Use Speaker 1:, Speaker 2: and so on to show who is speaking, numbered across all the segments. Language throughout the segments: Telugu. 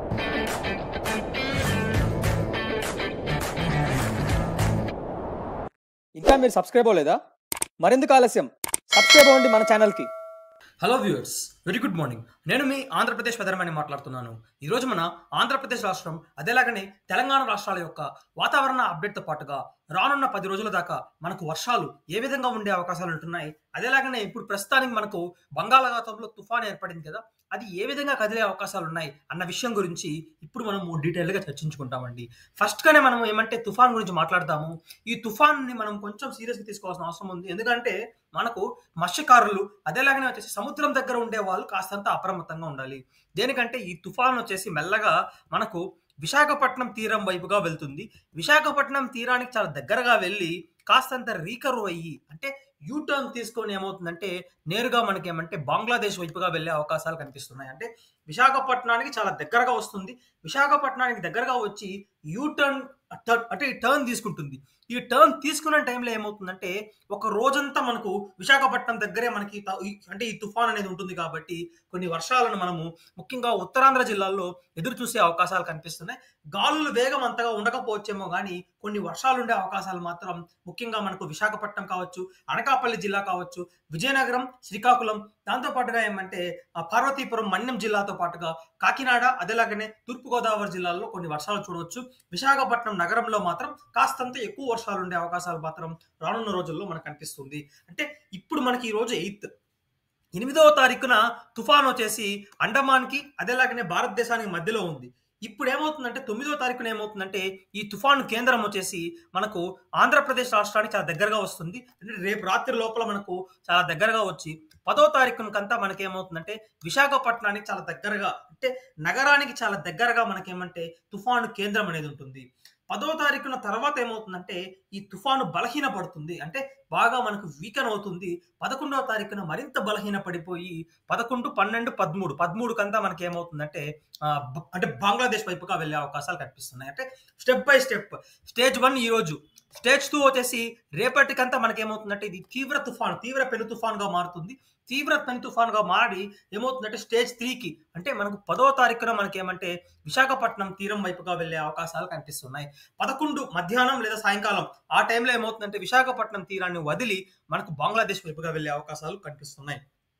Speaker 1: ఇంకా మీరు సబ్స్క్రైబ్ అవ్వలేదా మరెందుకు ఆలస్యం సబ్స్క్రైబ్ అవ్వండి మన ఛానల్కి
Speaker 2: hello viewers very good morning నేను మీ ఆంధ్రప్రదేశ్ వెదరమని మాట్లాడుతున్నాను ఈరోజు మన ఆంధ్రప్రదేశ్ రాష్ట్రం అదేలాగనే తెలంగాణ రాష్ట్రాల యొక్క వాతావరణ అప్డేట్తో పాటుగా రానున్న పది రోజుల దాకా మనకు వర్షాలు ఏ విధంగా ఉండే అవకాశాలు ఉంటున్నాయి అదేలాగనే ఇప్పుడు ప్రస్తుతానికి మనకు బంగాళాఖాతంలో తుఫాన్ ఏర్పడింది కదా అది ఏ విధంగా కదిలే అవకాశాలు ఉన్నాయి అన్న విషయం గురించి ఇప్పుడు మనము డీటెయిల్గా చర్చించుకుంటామండి ఫస్ట్గానే మనం ఏమంటే తుఫాన్ గురించి మాట్లాడతాము ఈ తుఫాన్ని మనం కొంచెం సీరియస్గా తీసుకోవాల్సిన అవసరం ఉంది ఎందుకంటే మనకు మత్స్యకారులు అదేలాగానే వచ్చేసి సముద్రం దగ్గర ఉండే వాళ్ళు కాస్తంత అప్రమత్తంగా ఉండాలి దేనికంటే ఈ తుఫాన్ వచ్చేసి మెల్లగా మనకు విశాఖపట్నం తీరం వైపుగా వెళ్తుంది విశాఖపట్నం తీరానికి చాలా దగ్గరగా వెళ్ళి కాస్తంత రీకర్వ్ అయ్యి అంటే యూ టర్న్ తీసుకొని ఏమవుతుందంటే నేరుగా మనకి ఏమంటే బంగ్లాదేశ్ వైపుగా వెళ్ళే అవకాశాలు కనిపిస్తున్నాయి అంటే విశాఖపట్నానికి చాలా దగ్గరగా వస్తుంది విశాఖపట్నానికి దగ్గరగా వచ్చి యూ టర్న్ అంటే ఈ టర్న్ తీసుకుంటుంది ఈ టర్న్ తీసుకున్న టైంలో ఏమవుతుందంటే ఒక రోజంతా మనకు విశాఖపట్నం దగ్గరే మనకి త- ఈ- అంటే ఈ తుఫాన్ అనేది ఉంటుంది కాబట్టి కొన్ని వర్షాలను మనము ముఖ్యంగా ఉత్తరాంధ్ర జిల్లాల్లో ఎదురు చూసే అవకాశాలు కనిపిస్తున్నాయి గాలుల వేగం అంతగా ఉండకపోవచ్చేమో కానీ కొన్ని వర్షాలు ఉండే అవకాశాలు మాత్రం ముఖ్యంగా మనకు విశాఖపట్నం కావచ్చు అనకాపల్లి జిల్లా కావచ్చు విజయనగరం శ్రీకాకుళం దాంతో పాటుగా ఏమంటే ఆ పార్వతీపురం మన్యం జిల్లాతో పాటుగా కాకినాడ అదేలాగానే తూర్పుగోదావరి జిల్లాల్లో కొన్ని వర్షాలు చూడవచ్చు విశాఖపట్నం నగరంలో మాత్రం కాస్తంత ఎక్కువ వర్షాలు ఉండే అవకాశాలు మాత్రం రానున్న రోజుల్లో మనకు కనిపిస్తుంది అంటే ఇప్పుడు మనకి ఈ రోజు ఎయిత్ ఎనిమిదవ తారీఖున తుఫాన్ వచ్చేసి అండమాన్కి అదేలాగానే భారతదేశానికి మధ్యలో ఉంది ఇప్పుడు ఏమవుతుందంటే తొమ్మిదో తారీఖున ఏమవుతుందంటే ఈ తుఫాను కేంద్రం వచ్చేసి మనకు ఆంధ్రప్రదేశ్ రాష్ట్రానికి చాలా దగ్గరగా వస్తుంది అంటే రేపు రాత్రి లోపల మనకు చాలా దగ్గరగా వచ్చి పదో తారీఖునకంతా మనకి ఏమవుతుందంటే విశాఖపట్నానికి చాలా దగ్గరగా అంటే నగరానికి చాలా దగ్గరగా మనకేమంటే తుఫాను కేంద్రం అనేది ఉంటుంది పదో తారీఖున తర్వాత ఏమవుతుందంటే ఈ తుఫాను బలహీన పడుతుంది అంటే బాగా మనకు వీకెన్ అవుతుంది పదకొండవ తారీఖున మరింత బలహీన పడిపోయి పదకొండు పన్నెండు పదమూడు పదమూడు కంతా మనకి ఏమవుతుందంటే ఆ, బ- అంటే బంగ్లాదేశ్ వైపుగా వెళ్ళే అవకాశాలు కనిపిస్తున్నాయి అంటే step by step stage one ఈ రోజు స్టేజ్ టూ వచ్చేసి రేపటికంతా మనకి ఏమవుతుందంటే ఇది తీవ్ర తుఫాన్ తీవ్ర పెను తుఫాన్గా మారుతుంది తీవ్ర పెను తుఫాన్గా మారి ఏమవుతుందంటే స్టేజ్ త్రీకి అంటే మనకు పదో తారీఖున మనకి ఏమంటే విశాఖపట్నం తీరం వైపుగా వెళ్ళే అవకాశాలు కనిపిస్తున్నాయి పదకొండు మధ్యాహ్నం లేదా సాయంకాలం ఆ టైంలో ఏమవుతుందంటే విశాఖపట్నం తీరాన్ని వదిలి మనకు బంగ్లాదేశ్ వైపుగా వెళ్ళే అవకాశాలు కనిపిస్తున్నాయి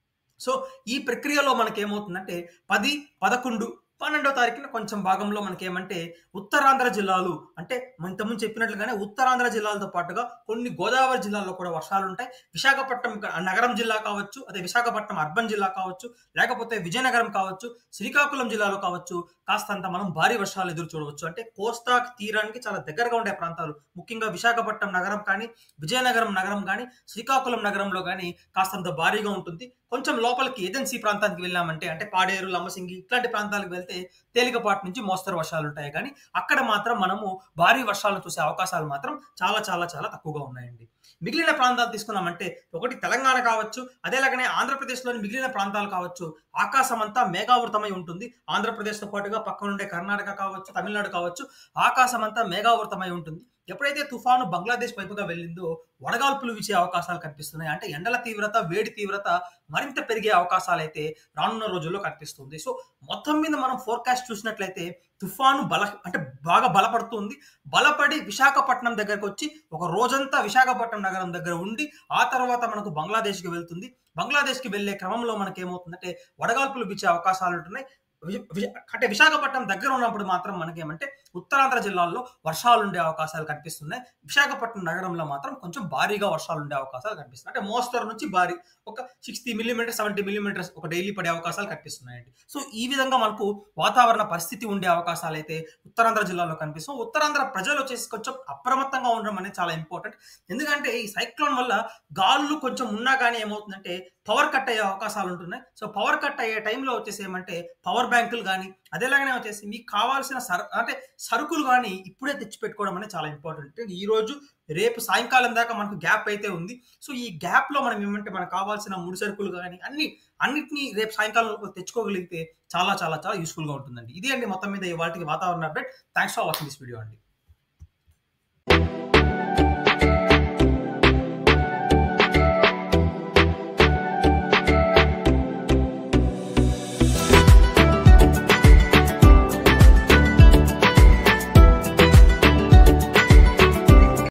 Speaker 2: సో ఈ ప్రక్రియలో మనకి ఏమవుతుందంటే పది పదకొండు పన్నెండో తారీఖున కొంచెం భాగంలో మనకి ఏమంటే ఉత్తరాంధ్ర జిల్లాలు అంటే మనం ఇంతకుముందు చెప్పినట్లుగానే ఉత్తరాంధ్ర జిల్లాలతో పాటుగా కొన్ని గోదావరి జిల్లాల్లో కూడా వర్షాలు ఉంటాయి విశాఖపట్నం క- నగరం జిల్లా కావచ్చు అదే విశాఖపట్నం అర్బన్ జిల్లా కావచ్చు లేకపోతే విజయనగరం కావచ్చు శ్రీకాకుళం జిల్లాలో కావచ్చు కాస్తంత మనం భారీ వర్షాలు ఎదురు చూడవచ్చు అంటే కోస్తా తీరానికి చాలా దగ్గరగా ఉండే ప్రాంతాలు ముఖ్యంగా విశాఖపట్నం నగరం కానీ విజయనగరం నగరం కానీ శ్రీకాకుళం నగరంలో కానీ కాస్తంత భారీగా ఉంటుంది కొంచెం లోపలికి ఏజెన్సీ ప్రాంతానికి వెళ్ళామంటే అంటే పాడేరు లంబసింగి ఇట్లాంటి ప్రాంతాలకు వెళ్తే తేలికపాటి నుంచి మోస్తరు వర్షాలు ఉంటాయి కానీ అక్కడ మాత్రం మనము భారీ వర్షాలను చూసే అవకాశాలు మాత్రం చాలా చాలా చాలా తక్కువగా ఉన్నాయండి మిగిలిన ప్రాంతాలు తీసుకున్నామంటే ఒకటి తెలంగాణ కావచ్చు అదేలాగానే ఆంధ్రప్రదేశ్లోని మిగిలిన ప్రాంతాలు కావచ్చు ఆకాశం అంతా మేఘావృతమై ఉంటుంది ఆంధ్రప్రదేశ్తో పాటుగా పక్కనుండే కర్ణాటక కావచ్చు తమిళనాడు కావచ్చు ఆకాశం అంతా మేఘావృతమై ఉంటుంది ఎప్పుడైతే తుఫాను బంగ్లాదేశ్ వైపుగా వెళ్ళిందో వడగాల్పులు వీచే అవకాశాలు కనిపిస్తున్నాయి అంటే ఎండల తీవ్రత వేడి తీవ్రత మరింత పెరిగే అవకాశాలు అయితే రానున్న రోజుల్లో కనిపిస్తుంది సో మొత్తం మీద మనం ఫోర్కాస్ట్ చూసినట్లయితే తుఫాను బల అంటే బాగా బలపడుతుంది బలపడి విశాఖపట్నం దగ్గరకు వచ్చి ఒక రోజంతా విశాఖపట్నం నగరం దగ్గర ఉండి ఆ తర్వాత మనకు బంగ్లాదేశ్కి వెళ్తుంది బంగ్లాదేశ్కి వెళ్ళే క్రమంలో మనకి ఏమవుతుందంటే వడగాల్పులు వీచే అవకాశాలు ఉంటున్నాయి వి- వి- అంటే విశాఖపట్నం దగ్గర ఉన్నప్పుడు మాత్రం మనకేమంటే ఉత్తరాంధ్ర జిల్లాల్లో వర్షాలు ఉండే అవకాశాలు కనిపిస్తున్నాయి విశాఖపట్నం నగరంలో మాత్రం కొంచెం భారీగా వర్షాలు ఉండే అవకాశాలు కనిపిస్తున్నాయి అంటే మోస్తరు నుంచి భారీ ఒక సిక్స్టీ మిల్లీమీటర్ సెవెంటీ మిల్లీమీటర్స్ ఒక డైలీ పడే అవకాశాలు కనిపిస్తున్నాయండి సో ఈ విధంగా మనకు వాతావరణ పరిస్థితి ఉండే అవకాశాలు అయితే ఉత్తరాంధ్ర జిల్లాలో కనిపిస్తాం ఉత్తరాంధ్ర ప్రజలు వచ్చేసి కొంచెం అప్రమత్తంగా ఉండడం అనేది చాలా ఇంపార్టెంట్ ఎందుకంటే ఈ సైక్లోన్ వల్ల గాళ్ళు కొంచెం ఉన్నా కానీ ఏమవుతుందంటే పవర్ కట్ అయ్యే అవకాశాలు ఉంటున్నాయి సో పవర్ కట్ అయ్యే టైంలో వచ్చేసి ఏమంటే పవర్ బ్యాంకులు కానీ అదేలాగానే వచ్చేసి మీకు కావాల్సిన సర అంటే సరుకులు కానీ ఇప్పుడే తెచ్చి పెట్టుకోవడం అనేది చాలా ఇంపార్టెంట్ ఈ రోజు రేపు సాయంకాలం దాకా మనకు గ్యాప్ అయితే ఉంది సో ఈ గ్యాప్ లో మనం ఏమంటే మనకు కావాల్సిన ముడి సరుకులు కానీ అన్ని అన్నిటినీ రేపు సాయంకాలం తెచ్చుకోగలిగితే చాలా చాలా చాలా యూస్ఫుల్ గా ఉంటుందండి ఇది అండి మొత్తం మీద ఇవాళకి వాతావరణ update thanks for watching this video అండి